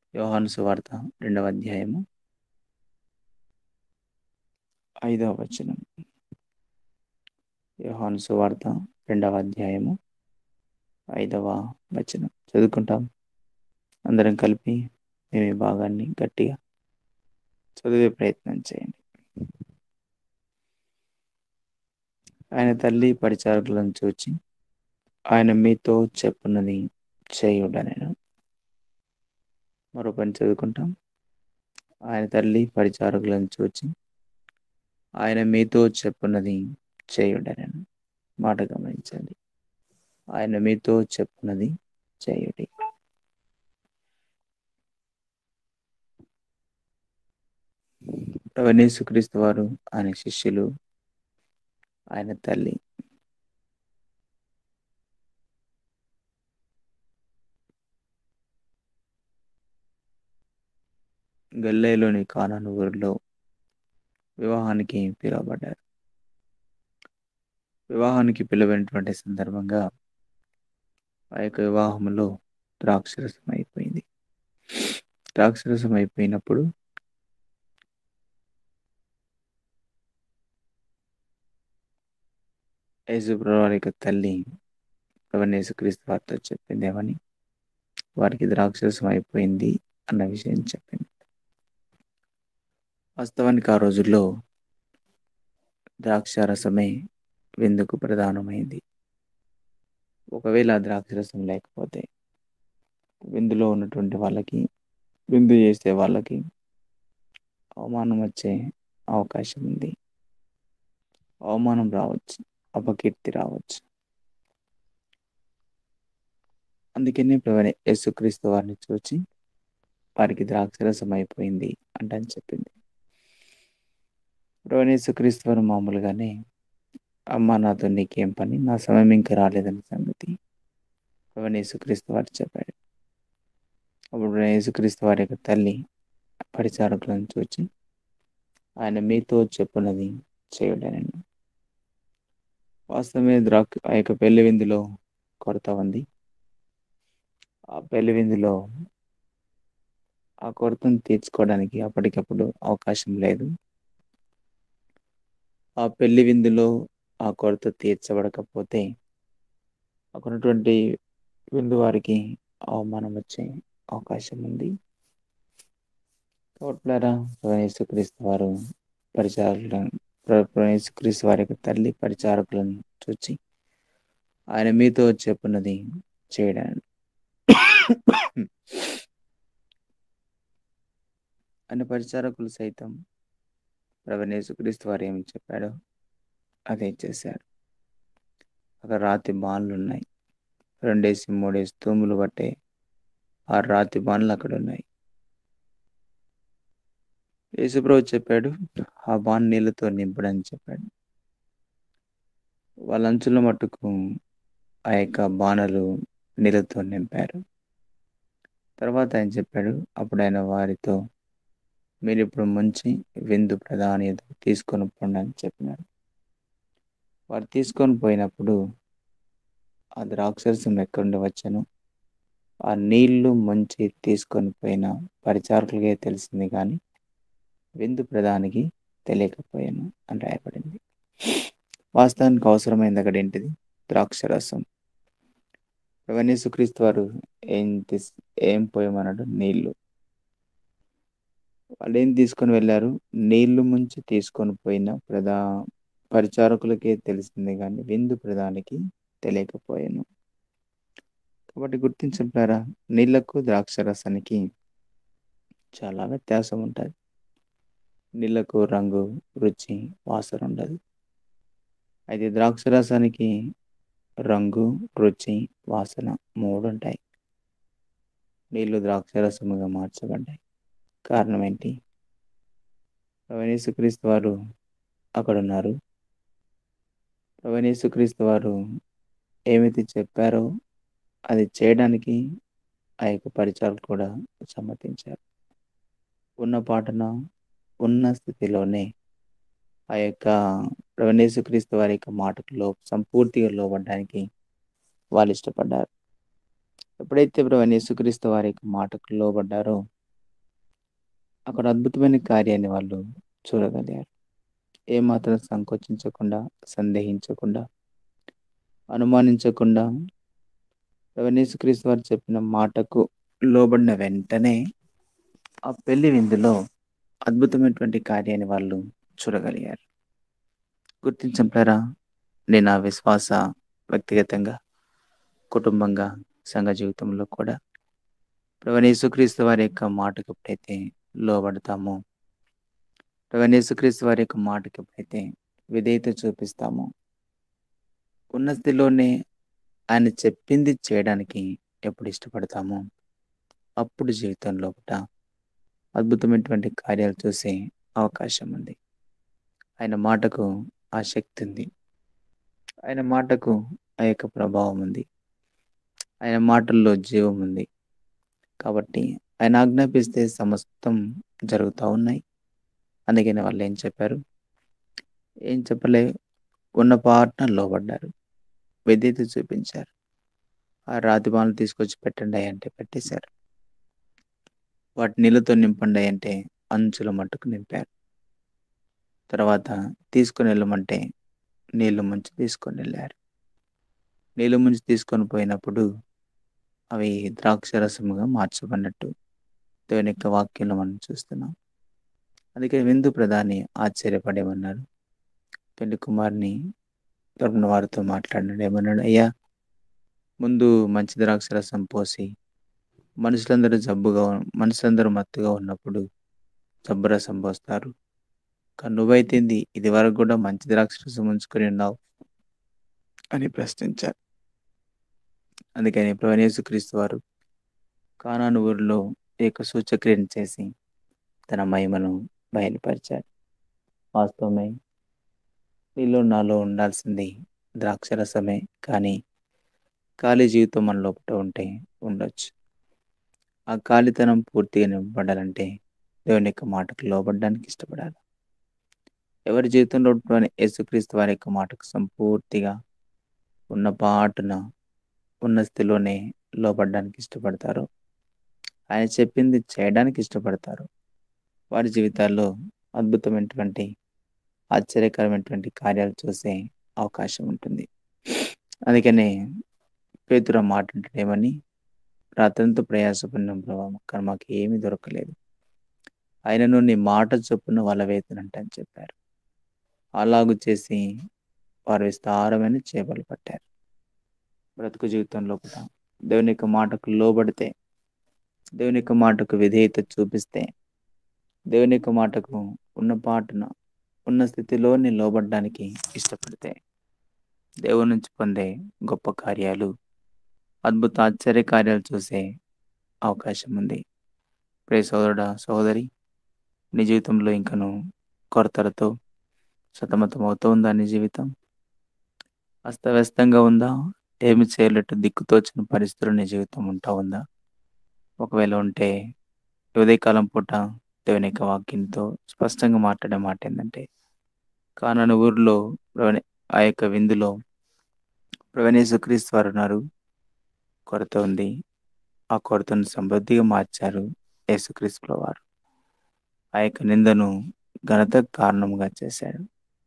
యోహాను సువార్త రెండవ అధ్యాయము ఐదవ వచనం యోహాను సువార్త రెండవ అధ్యాయము ఐదవ వచనం చదువుకుంటాం అందరం కలిపి మేము ఈ భాగాన్ని గట్టిగా చదివే ప్రయత్నం చేయండి ఆయన తల్లి పరిచారకులను చూచి ఆయన మీతో చెప్పున్నది చేయుడనెను మరో పని చదువుకుంటాం ఆయన తల్లి పరిచారకులను చూచి ఆయన మీతో చెప్పున్నది చేయుడనెను మాట గమనించండి ఆయన మీతో చెప్పున్నది చేయుడి ప్రవణేశుక్రీస్తు వారు ఆయన శిష్యులు ఆయన తల్లి గల్లేలోని కానాను ఊరిలో వివాహానికి పిలువబడ్డారు వివాహానికి పిలువైనటువంటి సందర్భంగా ఆ యొక్క వివాహంలో ద్రాక్షరసం అయిపోయింది ద్రాక్షరసం అయిపోయినప్పుడు యేసుప్రభు యొక్క తల్లి ప్రవణేశుక్రీస్తు వారితో చెప్పిందేమని వారికి ద్రాక్షరసం అయిపోయింది అన్న విషయం చెప్పింది వాస్తవానికి ఆ రోజుల్లో ద్రాక్షారసమే విందుకు ప్రధానమైంది ఒకవేళ ద్రాక్షరసం లేకపోతే విందులో ఉన్నటువంటి వాళ్ళకి విందు చేసే వాళ్ళకి అవమానం వచ్చే అవకాశం ఉంది అవమానం రావచ్చు అపకీర్తి రావచ్చు అందుకనే ప్రవణ యేసుక్రీస్తు వారిని చూచి వారికి ద్రాక్షరసం అయిపోయింది అంటని చెప్పింది ప్రవణ యేసుక్రీస్తు వారు మామూలుగానే అమ్మ నాతో నీకేం పని నా సమయం ఇంకా రాలేదన్న సంగతి ప్రవణ యేసుక్రీస్తు వారు చెప్పాడు అప్పుడు యేసుక్రీస్తు వారి యొక్క తల్లి పరిచారకులను చూచి ఆయన మీతో చెప్పున్నది చేయడనను వాస్తవమే ద్రాక్ష ఆ యొక్క పెళ్లి విందులో కొరత ఉంది ఆ పెళ్లి విందులో ఆ కొరతను తీర్చుకోవడానికి అప్పటికప్పుడు అవకాశం లేదు ఆ పెళ్లి విందులో ఆ కొరత తీర్చబడకపోతే అక్కడ ఉన్నటువంటి విందు వారికి అవమానం వచ్చే అవకాశం ఉంది కాబట్టి యేసుక్రీస్తు వారు పరిచారకులను యేసుక్రీస్తు వారి యొక్క తల్లి పరిచారకులను చూచి ఆయన మీతో చెప్పున్నది చేయడానికి అన్ని పరిచారకులు సైతం ప్రవణేశుక్రీస్తు వారు ఏమి చెప్పాడో అదే చేశారు అక్కడ రాతి బాన్లు ఉన్నాయి రెండేసి మూడేసి తూములు పట్టే ఆరు రాతి బాన్లు అక్కడ ఉన్నాయి యేసుప్రభు చెప్పాడు ఆ బాన్ నీళ్ళతో నింపడని చెప్పాడు వాళ్ళ అంచుల మట్టుకు ఆ యొక్క బాణలు నీళ్ళతో నింపారు తర్వాత ఆయన చెప్పాడు అప్పుడు ఆయన వారితో మీరు ఇప్పుడు ముంచి విందు ప్రధాని తీసుకొని పోండి అని చెప్పినారు వారు తీసుకొని పోయినప్పుడు ఆ ద్రాక్షరసం ఎక్కడుండి వచ్చాను ఆ నీళ్లు ముంచి తీసుకొని పోయిన పరిచారకులకే తెలిసింది కానీ విందు ప్రధానికి తెలియకపోయాను అని రాయబడింది వాస్తవానికి అవసరమైంది అక్కడ ఏంటిది ద్రాక్షరసం ప్రవణేశుక్రీస్తు వారు ఏం తీస్ ఏం పోయమన్నాడు నీళ్లు వాళ్ళు ఏం తీసుకొని వెళ్ళారు నీళ్లు ముంచి తీసుకొని పోయిన ప్రధా పరిచారకులకే తెలిసింది కానీ విందు ప్రధానికి తెలియకపోయాను కాబట్టి గుర్తించారా నీళ్లకు ద్రాక్షరసానికి చాలా వ్యత్యాసం ఉంటుంది నీళ్లకు రంగు రుచి వాసన ఉండదు అయితే ద్రాక్షరసానికి రంగు రుచి వాసన మూడు ఉంటాయి నీళ్లు ద్రాక్షరసముగా మార్చబడ్డాయి కారణం ఏంటి ప్రవణేశుక్రీస్తు వారు అక్కడ ఉన్నారు ప్రవణేశుక్రీస్తు వారు ఏమైతే చెప్పారో అది చేయడానికి ఆ యొక్క పరిచారాలు కూడా సమ్మతించారు ఉన్న పాటన ఉన్న స్థితిలోనే ఆ యొక్క ప్రవణేశుక్రీస్తు వారి యొక్క మాటకు లో సంపూర్తిగా లోబడడానికి వాళ్ళు ఇష్టపడ్డారు ఎప్పుడైతే ప్రవణేశుక్రీస్తు వారి యొక్క మాటకు లోబడ్డారో అక్కడ అద్భుతమైన కార్యాన్ని వాళ్ళు చూడగలిగారు ఏమాత్రం సంకోచించకుండా సందేహించకుండా అనుమానించకుండా క్రీస్తు వారు చెప్పిన మాటకు లోబడిన వెంటనే ఆ పెళ్లి విందులో అద్భుతమైనటువంటి కార్యాన్ని వాళ్ళు చూడగలిగారు గుర్తించంటారా నేను ఆ విశ్వాస వ్యక్తిగతంగా కుటుంబంగా సంఘ జీవితంలో కూడా ప్రవణేశుక్రీస్తు వారి యొక్క మాటకు ఎప్పుడైతే లోబడతామో ప్రవణేశుక్రీస్తు వారి యొక్క మాటకు ఎప్పుడైతే విధేయత చూపిస్తామో ఉన్న స్థితిలోనే ఆయన చెప్పింది చేయడానికి ఎప్పుడు ఇష్టపడతామో అప్పుడు జీవితంలో కూడా అద్భుతమైనటువంటి కార్యాలు చూసే అవకాశం ఉంది ఆయన మాటకు ఆ శక్తి ఉంది ఆయన మాటకు ఆ యొక్క ప్రభావం ఉంది ఆయన మాటల్లో జీవం ఉంది కాబట్టి ఆయన ఆజ్ఞాపిస్తే సమస్తం జరుగుతూ ఉన్నాయి అందుకని వాళ్ళు ఏం చెప్పారు ఏం చెప్పలే ఉన్న పాటన లోబడ్డారు విద్యుత్ చూపించారు ఆ రాతి బాణలు తీసుకొచ్చి పెట్టండి అంటే పెట్టేశారు వాటి నీళ్ళతో నింపండి అంటే అంచుల మట్టుకు నింపారు తర్వాత తీసుకొని వెళ్ళమంటే నీళ్ళు ముంచి తీసుకొని వెళ్ళారు నీళ్ళు ముంచి తీసుకొని పోయినప్పుడు అవి ద్రాక్ష రసముగా మార్చబడినట్టు దేవుని యొక్క వాక్యంలో మనం చూస్తున్నాం అందుకే విందు ప్రధాని ఆశ్చర్యపడేమన్నారు పెళ్లి కుమార్ని తరపున వారితో మాట్లాడినాడు ఏమన్నాడు అయ్యా ముందు మంచి ద్రాక్ష రసం పోసి మనుషులందరూ జబ్బుగా మనుషులందరూ మత్తుగా ఉన్నప్పుడు జబ్బు రసం పోస్తారు కానీ నువ్వైతేంది ఇది వరకు కూడా మంచి ద్రాక్ష రసం ఉంచుకొని ఉన్నావు అని ప్రశ్నించారు అందుకని ప్రవణేశుక్రీస్తు వారు కానాను ఊరిలో ఏక సూచక్రియను చేసి తన మహిమను బయలుపరిచారు వాస్తవమే నీలో నాలో ఉండాల్సింది ద్రాక్షరసమే కానీ ఖాళీ జీవితం మన లోపల ఉంటే ఉండొచ్చు ఆ ఖాళీతనం పూర్తిగా నింపబడాలంటే దేవుని యొక్క మాటకు లోబడడానికి ఇష్టపడాలి ఎవరి జీవితంలో ఉన్నటువంటి యేసుక్రీస్తు వారి యొక్క మాటకు సంపూర్తిగా ఉన్న పాటున ఉన్న స్థితిలోనే లోబడడానికి ఇష్టపడతారు ఆయన చెప్పింది చేయడానికి ఇష్టపడతారు వారి జీవితాల్లో అద్భుతమైనటువంటి ఆశ్చర్యకరమైనటువంటి కార్యాలు చూసే అవకాశం ఉంటుంది అందుకనే పేతుర మాట్లాడేమని రాత్రంతో ప్రయాసపడిన ప్రభావం కానీ మాకు ఏమీ దొరకలేదు ఆయనను నీ మాట చొప్పున వాళ్ళ వేతనంట అని చెప్పారు అలాగు చేసి వారు విస్తారమైన చేపలు పట్టారు బ్రతుకు జీవితంలో కూడా దేవుని యొక్క మాటకు లోబడితే దేవుని యొక్క మాటకు విధేయత చూపిస్తే దేవుని యొక్క మాటకు ఉన్న పాటున ఉన్న స్థితిలోని లోబడడానికి ఇష్టపడితే దేవుని నుంచి పొందే గొప్ప కార్యాలు అద్భుత ఆశ్చర్య కార్యాలు చూసే అవకాశం ఉంది ప్రే సోదరుడా సోదరి నీ జీవితంలో ఇంకను కొరతలతో సతమతం అవుతూ ఉందా నీ జీవితం అస్తవ్యస్తంగా ఉందా ఏమి చేయలేట్టు దిక్కుతోచిన పరిస్థితులు నీ జీవితం ఉంటా ఉందా ఒకవేళ ఉంటే ఉదయకాలం పూట దేవుని యొక్క వాక్యంతో స్పష్టంగా మాట్లాడే మాట ఏంటంటే కానని ఊరిలో ప్రవణ ఆ యొక్క విందులో ప్రవణేశ్వక్రీస్తు వారు ఉన్నారు కొరత ఉంది ఆ కొరతను సమృద్ధిగా మార్చారు యేసుక్రీస్తుల వారు ఆ యొక్క నిందను ఘనత కారణంగా చేశాడు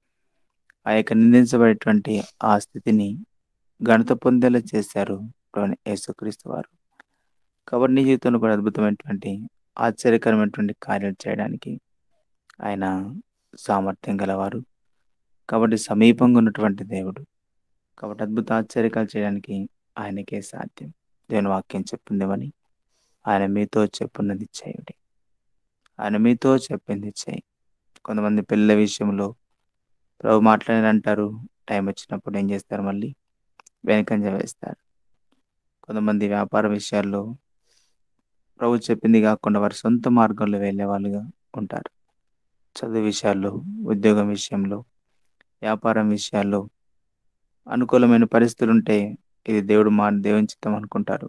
ఆ యొక్క నిందించబడేటువంటి ఆ స్థితిని ఘనత పొందేలా చేశారు ప్రవణ యేసుక్రీస్తు వారు కాబట్టి నీ జీవితంలో కూడా అద్భుతమైనటువంటి ఆశ్చర్యకరమైనటువంటి కార్యాలు చేయడానికి ఆయన సామర్థ్యం గలవారు కాబట్టి సమీపంగా ఉన్నటువంటి దేవుడు కాబట్టి అద్భుత ఆశ్చర్యకాలు చేయడానికి ఆయనకే సాధ్యం దేవుని వాక్యం చెప్పిందేమని ఆయన మీతో చెప్పున్నది చేయండి ఆయన మీతో చెప్పింది చేయి కొంతమంది పిల్లల విషయంలో ప్రభు మాట్లాడారంటారు టైం వచ్చినప్పుడు ఏం చేస్తారు మళ్ళీ వెనకంజ వేస్తారు కొంతమంది వ్యాపార విషయాల్లో ప్రభు చెప్పింది కాకుండా వారి సొంత మార్గంలో వెళ్ళే వాళ్ళుగా ఉంటారు చదువు విషయాల్లో ఉద్యోగం విషయంలో వ్యాపారం విషయాల్లో అనుకూలమైన పరిస్థితులు ఉంటే ఇది దేవుడు మా దేవుని చిత్తం అనుకుంటారు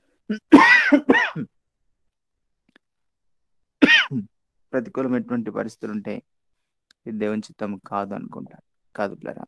ప్రతికూలమైనటువంటి పరిస్థితులు ఉంటే ఇది దేవుని చిత్తం కాదు అనుకుంటారు కాదు పిల్లరా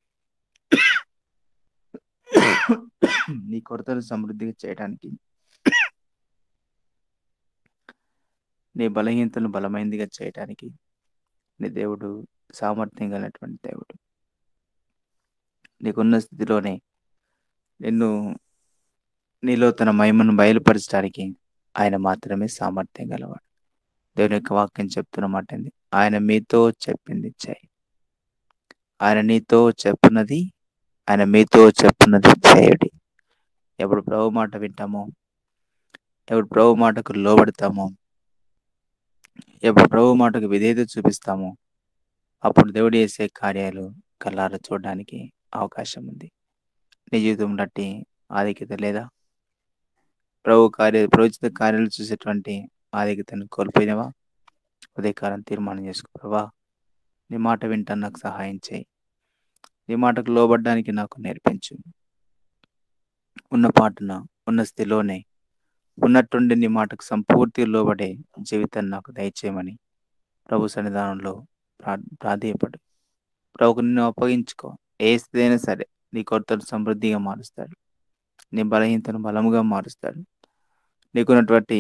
నీ కొరతలు సమృద్ధిగా చేయడానికి నీ బలహీనతను బలమైందిగా చేయటానికి నీ దేవుడు సామర్థ్యం కలిగినటువంటి దేవుడు నీకున్న స్థితిలోనే నిన్ను నీలో తన మహిమను బయలుపరచడానికి ఆయన మాత్రమే సామర్థ్యం గలవాడు దేవుని యొక్క వాక్యం చెప్తున్న మాట ఏంది ఆయన మీతో చెప్పింది చేయి ఆయన నీతో చెప్పున్నది ఆయన మీతో చెప్పున్నది చేయుడి ఎప్పుడు ప్రభు మాట వింటామో ఎప్పుడు ప్రభు మాటకు లోబడతామో ఎప్పుడు ప్రభు మాటకు విధేయత చూపిస్తామో అప్పుడు దేవుడు చేసే కార్యాలు కళ్ళారా చూడడానికి అవకాశం ఉంది నీ జీవితం బట్టి ఆధిక్యత లేదా ప్రభు కార్య ప్రోచిత కార్యాలు చూసేటువంటి ఆధిక్యతను కోల్పోయినవా ఉదయకాలం తీర్మానం చేసుకో ప్రభా నీ మాట వింటాను నాకు సహాయం చేయి నీ మాటకు లోబడ్డానికి నాకు నేర్పించు ఉన్న పాటున ఉన్న స్థితిలోనే ఉన్నట్టుండి నీ మాటకు సంపూర్తిగా లోబడే జీవితాన్ని నాకు దయచేయమని ప్రభు సన్నిధానంలో ప్రా ప్రాధేయపడు ప్రభుకు నిన్ను అప్పగించుకో ఏ స్థితి అయినా సరే నీ కొరతను సమృద్ధిగా మారుస్తాడు నీ బలహీనతను బలముగా మారుస్తాడు నీకున్నటువంటి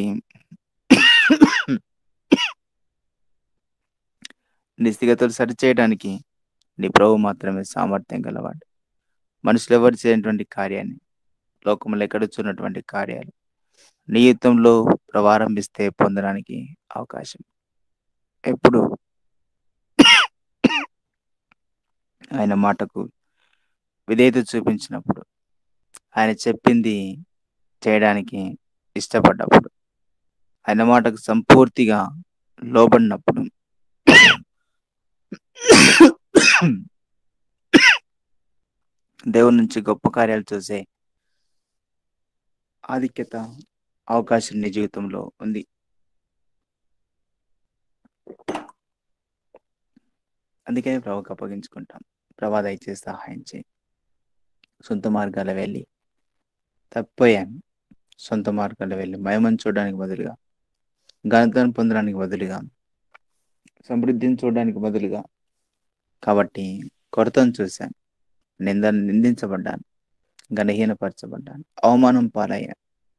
నీ స్థితిగతులు సరిచేయడానికి నీ ప్రభు మాత్రమే సామర్థ్యం గలవాడు మనుషులు ఎవరు చేయనటువంటి కార్యాన్ని లోకంలో ఎక్కడ చూన్నటువంటి కార్యాలు నీ యుద్ధంలో ప్రారంభిస్తే పొందడానికి అవకాశం ఎప్పుడు ఆయన మాటకు విధేయత చూపించినప్పుడు ఆయన చెప్పింది చేయడానికి ఇష్టపడ్డప్పుడు ఆయన మాటకు సంపూర్తిగా లోబడినప్పుడు దేవుని నుంచి గొప్ప కార్యాలు చూసే ఆధిక్యత అవకాశం నీ జీవితంలో ఉంది అందుకనే ప్రభుకి అప్పగించుకుంటాం ప్రభా దయచేసి సహాయం చేయి సొంత మార్గాల వెళ్ళి తప్పిపోయాను సొంత మార్గాల్లో వెళ్ళి మహిమను చూడడానికి బదులుగా ఘనతను పొందడానికి బదులుగా సమృద్ధిని చూడడానికి బదులుగా కాబట్టి కొరతను చూశాను నింద నిందించబడ్డాను ఘనహీనపరచబడ్డాను అవమానం పాలయ్యాను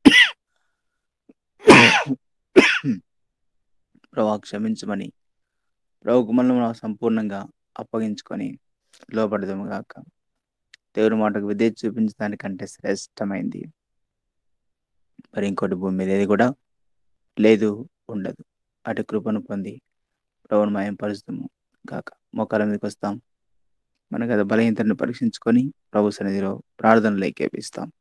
ప్రభా క్షమించమని ప్రభుకు మనం సంపూర్ణంగా అప్పగించుకొని లోపడదాము గాక దేవుని మాటకు విధేయత చూపించడానికంటే శ్రేష్టమైంది మరి ఇంకోటి భూమి మీద ఏది కూడా లేదు ఉండదు అటు కృపను పొంది ప్రభుని మయం పరుస్తాము కాక మోకాల మీదకి వస్తాం మన కదా బలహీనతను పరీక్షించుకొని ప్రభు సన్నిధిలో ప్రార్థనలు ఏకేపిస్తాం